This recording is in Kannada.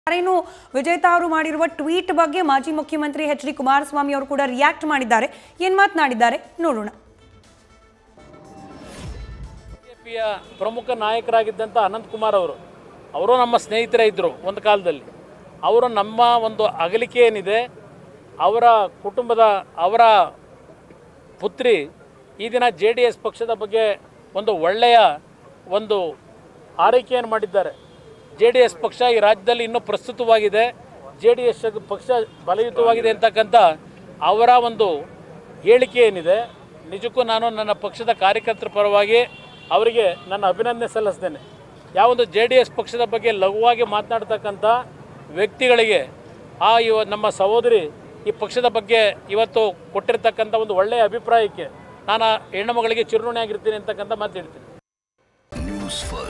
ಇನ್ನು ವಿಜೇತಾ ಅವರು ಮಾಡಿರುವ ಟ್ವೀಟ್ ಬಗ್ಗೆ ಮಾಜಿ ಮುಖ್ಯಮಂತ್ರಿ ಎಚ್ ಡಿ ಕುಮಾರಸ್ವಾಮಿ ಅವರು ಕೂಡ ರಿಯಾಕ್ಟ್ ಮಾಡಿದ್ದಾರೆ ಏನ್ ಮಾತನಾಡಿದ್ದಾರೆ ನೋಡೋಣ ಬಿಜೆಪಿಯ ಪ್ರಮುಖ ನಾಯಕರಾಗಿದ್ದಂಥ ಅನಂತಕುಮಾರ್ ಅವರು ಅವರು ನಮ್ಮ ಸ್ನೇಹಿತರೇ ಇದ್ದರು ಒಂದು ಕಾಲದಲ್ಲಿ ಅವರು ನಮ್ಮ ಒಂದು ಅಗಲಿಕೆ ಏನಿದೆ ಅವರ ಕುಟುಂಬದ ಅವರ ಪುತ್ರಿ ಈ ದಿನ ಜೆ ಡಿ ಎಸ್ ಪಕ್ಷದ ಬಗ್ಗೆ ಒಂದು ಒಳ್ಳೆಯ ಒಂದು ಆರೈಕೆಯನ್ನು ಮಾಡಿದ್ದಾರೆ ಜೆ ಡಿ ಎಸ್ ಪಕ್ಷ ಈ ರಾಜ್ಯದಲ್ಲಿ ಇನ್ನೂ ಪ್ರಸ್ತುತವಾಗಿದೆ ಜೆ ಡಿ ಎಸ್ ಪಕ್ಷ ಬಲಯುತವಾಗಿದೆ ಅಂತಕ್ಕಂಥ ಅವರ ಒಂದು ಹೇಳಿಕೆ ಏನಿದೆ ನಿಜಕ್ಕೂ ನಾನು ನನ್ನ ಪಕ್ಷದ ಕಾರ್ಯಕರ್ತರ ಪರವಾಗಿ ಅವರಿಗೆ ನನ್ನ ಅಭಿನಂದನೆ ಸಲ್ಲಿಸ್ತೇನೆ ಯಾವೊಂದು ಜೆ ಡಿ ಎಸ್ ಪಕ್ಷದ ಬಗ್ಗೆ ಲಘುವಾಗಿ ಮಾತನಾಡ್ತಕ್ಕಂಥ ವ್ಯಕ್ತಿಗಳಿಗೆ ಆ ಇವ ನಮ್ಮ ಸಹೋದರಿ ಈ ಪಕ್ಷದ ಬಗ್ಗೆ ಇವತ್ತು ಕೊಟ್ಟಿರ್ತಕ್ಕಂಥ ಒಂದು ಒಳ್ಳೆಯ ಅಭಿಪ್ರಾಯಕ್ಕೆ ನಾನು ಆ ಹೆಣ್ಣು ಮಗಳಿಗೆ ಚಿರುಣಿಯಾಗಿರ್ತೀನಿ ಅಂತಕ್ಕಂಥ ಮಾತು ಹೇಳ್ತೀನಿ ನ್ಯೂಸ್ ಫಸ್ಟ್